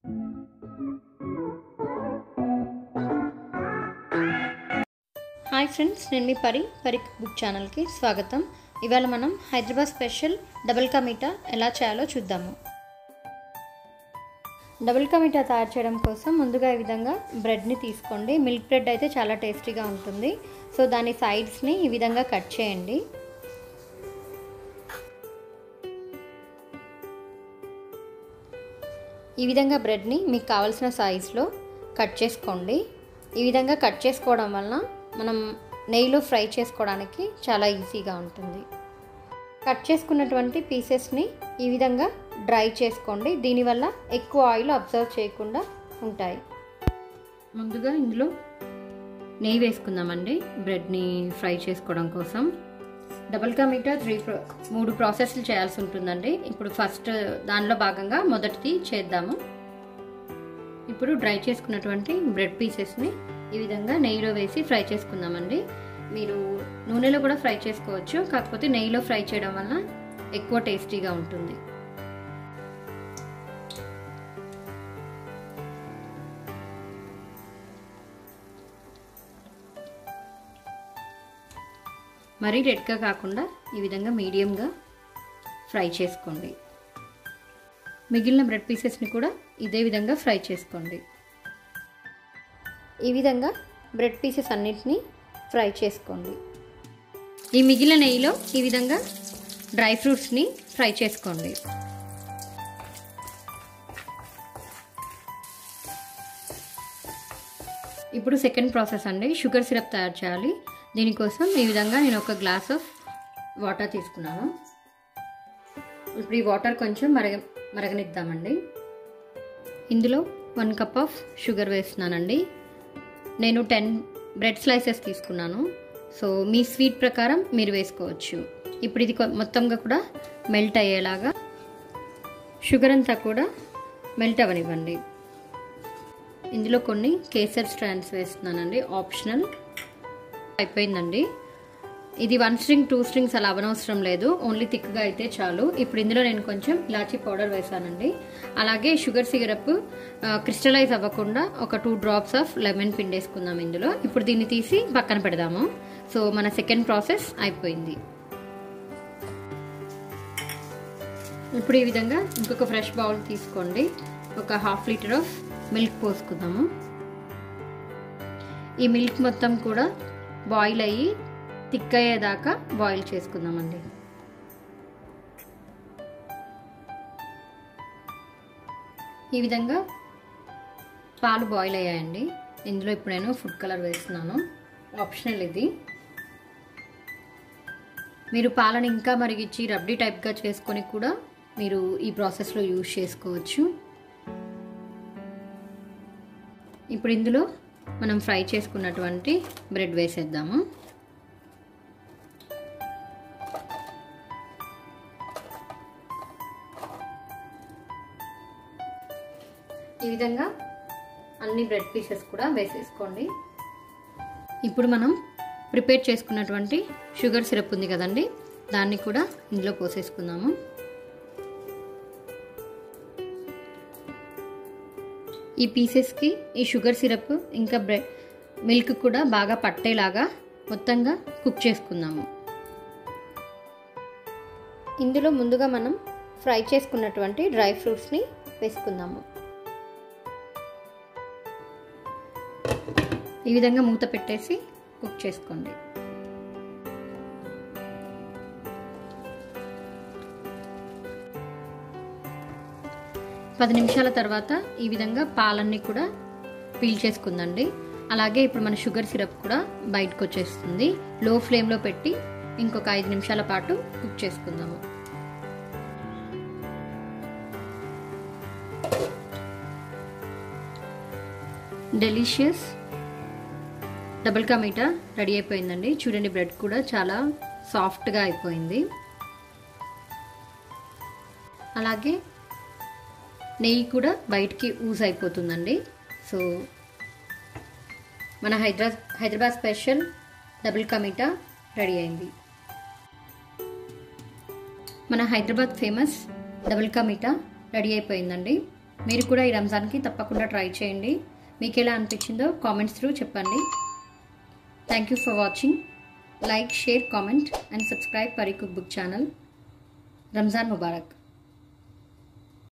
hi friends నేను మీ పరి పరి బుక్ ఛానల్కి స్వాగతం ఇవాళ మనం హైదరాబాద్ స్పెషల్ డబుల్ కా మీఠా ఎలా చేయాలో చూద్దాము డబుల్ కా మీఠా తయారు చేయడం కోసం ముందుగా ఈ విధంగా బ్రెడ్ని తీసుకోండి మిల్క్ బ్రెడ్ అయితే చాలా టేస్టీగా ఉంటుంది సో దాని సైడ్స్ని ఈ విధంగా కట్ చేయండి ఈ విధంగా బ్రెడ్ని మీకు కావాల్సిన సైజులో కట్ చేసుకోండి ఈ విధంగా కట్ చేసుకోవడం వలన మనం నెయ్యిలో ఫ్రై చేసుకోవడానికి చాలా ఈజీగా ఉంటుంది కట్ చేసుకున్నటువంటి పీసెస్ని ఈ విధంగా డ్రై చేసుకోండి దీనివల్ల ఎక్కువ ఆయిల్ అబ్జర్వ్ చేయకుండా ఉంటాయి ముందుగా ఇందులో నెయ్యి వేసుకుందామండి బ్రెడ్ని ఫ్రై చేసుకోవడం కోసం డబల్ కా మీటా త్రీ మూడు ప్రాసెస్లు చేయాల్సి ఉంటుందండి ఇప్పుడు ఫస్ట్ దానిలో భాగంగా మొదటిది చేద్దాము ఇప్పుడు డ్రై చేసుకున్నటువంటి బ్రెడ్ పీసెస్ని ఈ విధంగా నెయ్యిలో వేసి ఫ్రై చేసుకుందామండి మీరు నూనెలో కూడా ఫ్రై చేసుకోవచ్చు కాకపోతే నెయ్యిలో ఫ్రై చేయడం వల్ల ఎక్కువ టేస్టీగా ఉంటుంది మరీ రెడ్గా కాకుండా ఈ విధంగా మీడియంగా ఫ్రై చేసుకోండి మిగిలిన బ్రెడ్ పీసెస్ని కూడా ఇదే విధంగా ఫ్రై చేసుకోండి ఈ విధంగా బ్రెడ్ పీసెస్ అన్నిటినీ ఫ్రై చేసుకోండి ఈ మిగిలిన నెయ్యిలో ఈ విధంగా డ్రై ఫ్రూట్స్ని ఫ్రై చేసుకోండి ఇప్పుడు సెకండ్ ప్రాసెస్ అండి షుగర్ సిరప్ తయారు చేయాలి దీనికోసం ఈ విధంగా నేను ఒక గ్లాస్ ఆఫ్ వాటర్ తీసుకున్నాను ఇప్పుడు ఈ వాటర్ కొంచెం మరగ మరగనిద్దామండి ఇందులో వన్ కప్ ఆఫ్ షుగర్ వేస్తున్నానండి నేను టెన్ బ్రెడ్ స్లైసెస్ తీసుకున్నాను సో మీ స్వీట్ ప్రకారం మీరు వేసుకోవచ్చు ఇప్పుడు ఇది మొత్తంగా కూడా మెల్ట్ అయ్యేలాగా షుగర్ అంతా కూడా మెల్ట్ అవ్వనివ్వండి ఇందులో కొన్ని కేసర్ స్ట్రాండ్స్ వేస్తున్నానండి ఆప్షనల్ అయిపోయిందండి ఇది వన్ స్ట్రింగ్ టూ స్ట్రింగ్స్ అలా అవనవసరం లేదు ఓన్లీ థిక్గా అయితే చాలు ఇప్పుడు ఇందులో నేను కొంచెం ఇలాచీ పౌడర్ వేసానండి అలాగే షుగర్ సిరప్ క్రిస్టలైజ్ అవ్వకుండా ఒక టూ డ్రాప్స్ ఆఫ్ లెమన్ పిండేసుకుందాం ఇందులో ఇప్పుడు దీన్ని తీసి పక్కన పెడదాము సో మన సెకండ్ ప్రాసెస్ అయిపోయింది ఇప్పుడు ఈ విధంగా ఇంకొక ఫ్రెష్ బౌల్ తీసుకోండి ఒక హాఫ్ లీటర్ ఆఫ్ మిల్క్ పోసుకుందాము ఈ మిల్క్ మొత్తం కూడా బాయిల్ అయ్యి థిక్ అయ్యేదాకా బాయిల్ చేసుకుందామండి ఈ విధంగా పాలు బాయిల్ అయ్యాయండి ఇందులో ఇప్పుడు నేను ఫుడ్ కలర్ వేస్తున్నాను ఆప్షనల్ ఇది మీరు పాలను ఇంకా మరిగించి రబ్డీ టైప్గా చేసుకొని కూడా మీరు ఈ ప్రాసెస్లో యూజ్ చేసుకోవచ్చు ఇప్పుడు ఇందులో మనం ఫ్రై చేసుకున్నటువంటి బ్రెడ్ వేసేద్దాము ఈ విధంగా అన్ని బ్రెడ్ పీసెస్ కూడా వేసేసుకోండి ఇప్పుడు మనం ప్రిపేర్ చేసుకున్నటువంటి షుగర్ సిరప్ ఉంది కదండి దాన్ని కూడా ఇందులో పోసేసుకుందాము ఈ పీసెస్కి ఈ షుగర్ సిరప్ ఇంకా బ్రెడ్ మిల్క్ కూడా బాగా పట్టేలాగా మొత్తంగా కుక్ చేసుకుందాము ఇందులో ముందుగా మనం ఫ్రై చేసుకున్నటువంటి డ్రై ఫ్రూట్స్ని వేసుకుందాము ఈ విధంగా మూత పెట్టేసి కుక్ చేసుకోండి పది నిమిషాల తర్వాత ఈ విధంగా పాలన్నీ కూడా పీల్ చేసుకుందండి అలాగే ఇప్పుడు మన షుగర్ సిరప్ కూడా బయటకు వచ్చేస్తుంది లో ఫ్లేమ్లో పెట్టి ఇంకొక ఐదు నిమిషాల పాటు కుక్ చేసుకుందాము డెలిషియస్ డబుల్ కా మీటా రెడీ అయిపోయిందండి చూడండి బ్రెడ్ కూడా చాలా సాఫ్ట్గా అయిపోయింది అలాగే నెయ్యి కూడా బయటికి ఊజ్ అయిపోతుందండి సో మన హైదరా హైదరాబాద్ స్పెషల్ డబుల్ కా మీటా రెడీ అయింది మన హైదరాబాద్ ఫేమస్ డబుల్ కా మీటా రెడీ అయిపోయిందండి మీరు కూడా ఈ రంజాన్కి తప్పకుండా ట్రై చేయండి మీకు ఎలా అనిపించిందో కామెంట్స్ త్రూ చెప్పండి thank you for watching like share comment and subscribe Pari cook book channel Ramzan Mubarak